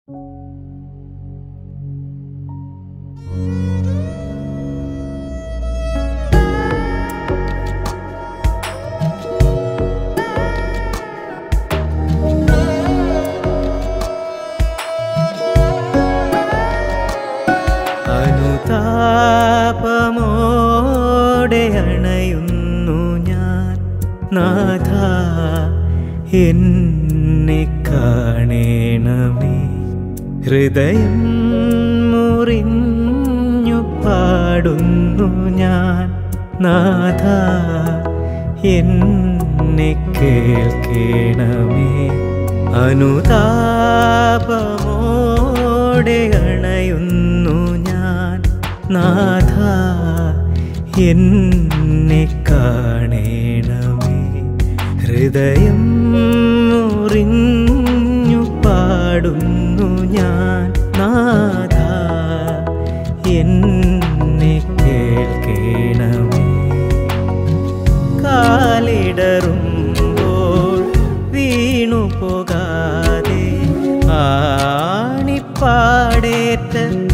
അനുതാപമോടെ അണയുന്നു ഞാൻ നാഥ എന്നെ കാണേണമേ ഹൃദയം മുറിഞ്ഞു പാടുന്നു ഞാൻ നാഥ എന്നെ കേൾക്കേണമേ അനുതാപമോടെ അണയുന്നു ഞാൻ നാഥ എന്നെ കാണേണമേ ഹൃദയം മുറിഞ്ഞു പാടുന്നു ഞാൻ നാഥ എന്നെ കേൾക്കേണമേ കാലിടറുമ്പോൾ വീണു പോകാതെ ആണിപ്പാടേറ്റ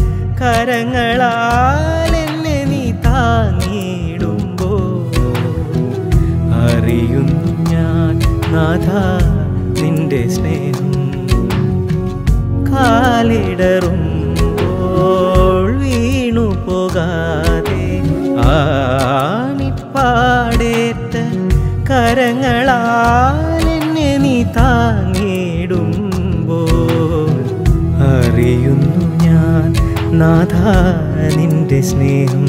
കരങ്ങളാൽ എന്നെ നീ താങ്ങിയിടുമ്പോൾ അറിയുന്നു ഞാൻ നാഥ നിന്റെ സ്നേഹം കാലിടറുമ്പോൾ വീണു പോകാതെ ആണിപ്പാടേറ്റ കരങ്ങളാൽ എന്നെ നീ താങ്ങിടുമ്പോൾ അറിയുന്നു ഞാൻ നാഥ നിന്റെ സ്നേഹം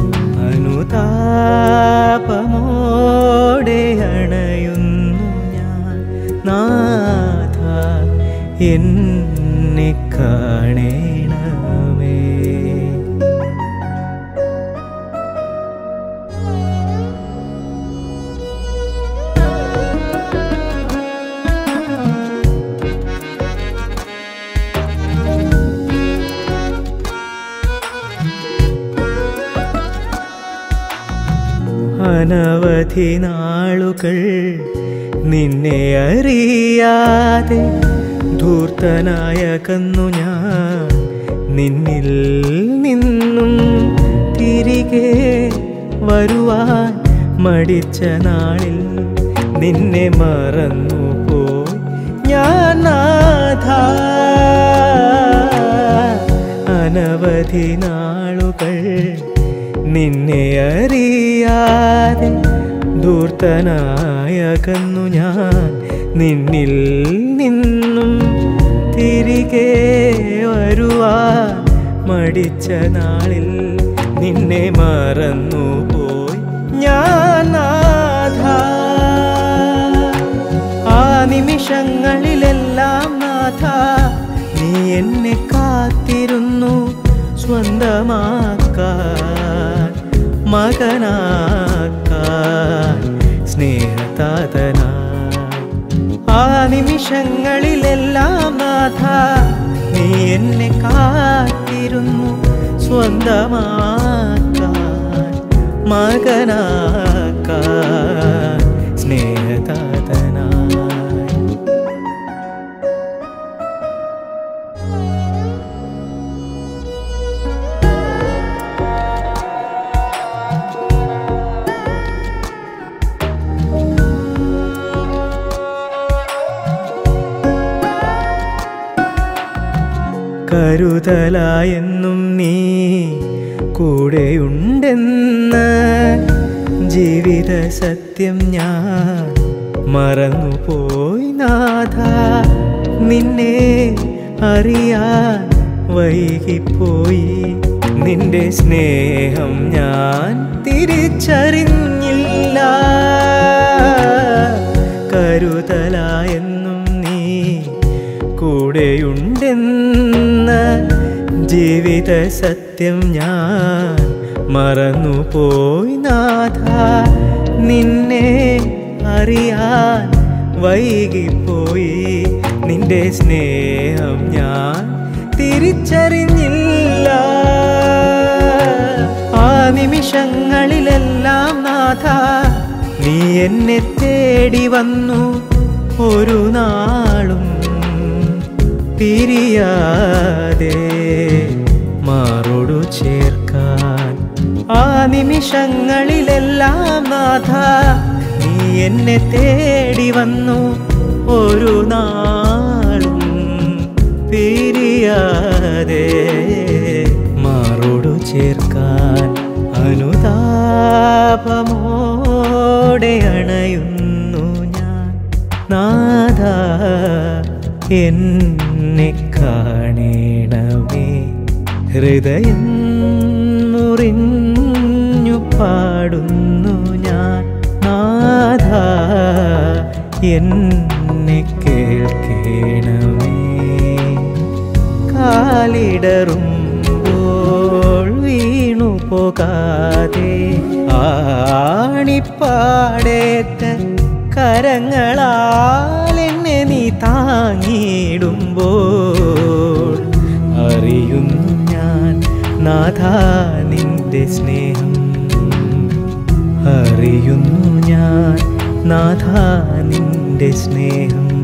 അനുതാപമോടെ അണയുന്നു ഞാൻ നാഥ എന്നെ കാണേണമേ അനവധി നാളുകൾ നിന്നെ അറിയാതെ ധൂർത്തനായ കന്നു ഞാൻ നിന്നിൽ നിന്നും തിരികെ വരുവാൻ മടിച്ച നാളിൽ നിന്നെ മറന്നു പോയി ഞാൻ നാഥ അനവധി നാളുകൾ നിന്നെ അറിയാതെ ധൂർത്തനായ കന്നു ഞാൻ നിന്നിൽ നിന്നും തിരികെ വരുവാൻ മടിച്ച നാളിൽ നിന്നെ മറന്നു പോയി ഞാൻ നാഥ ആ നിമിഷങ്ങളിലെല്ലാം നാഥ നീ എന്നെ കാത്തിരുന്നു സ്വന്തമാക്കാൻ മകനാക്കാൻ സ്നേഹതാതനായി ആ നിമിഷങ്ങളിലെല്ലാം നാഥ നീ എന്നെ കാത്തിരുന്നു സ്വന്തമാക്കാൻ മകനാക്കാൻ സ്നേഹതാതനായി കരുതലായെന്നും നീ കൂടെയുണ്ടെന്ന് ജീവിത സത്യം ഞാൻ മറന്നുപോയി നാഥ നിന്നെ അറിയാൻ വൈകിപ്പോയി നിന്റെ സ്നേഹം ഞാൻ തിരിച്ചറിഞ്ഞില്ല കരുതലായെന്നും നീ കൂടെയുണ്ടെന്ന് ജീവിത സത്യം ഞാൻ മറന്നുപോയി നാഥ നിന്നെ അറിയാൻ വൈകിപ്പോയി നിന്റെ സ്നേഹം ഞാൻ തിരിച്ചറിഞ്ഞില്ല ആ നിമിഷങ്ങളിലെല്ലാം നാഥ നീ എന്നെ തേടി വന്നു ഒരു നാളും പിരിയാതെ മാറോടു ചേർക്കാൻ ആ നിമിഷങ്ങളിലെല്ലാം നാഥ നീ എന്നെ തേടി വന്നു ഒരു നാളും പിരിയാതെ മാറോടു ചേർക്കാൻ അനുതാപമോടെ അണയുന്നു ഞാൻ നാഥ എന്നെ കാണണമേ ഹൃദയം മുറിഞ്ഞു പാടുന്നു ഞാൻ നാഥ എന്നെ കേൾക്കണമേ കാലിടറുമ്പോൾ വീണു പോകാതെ ആണിപ്പാടേറ്റ കരങ്ങളാൽ എന്നെ നീ താങ്ങിയിടുമ്പോൾ അറിയുന്നു ഞാൻ നാഥ നിന്റെ സ്നേഹം അറിയുന്നു ഞാൻ നാഥ നിന്റെ സ്നേഹം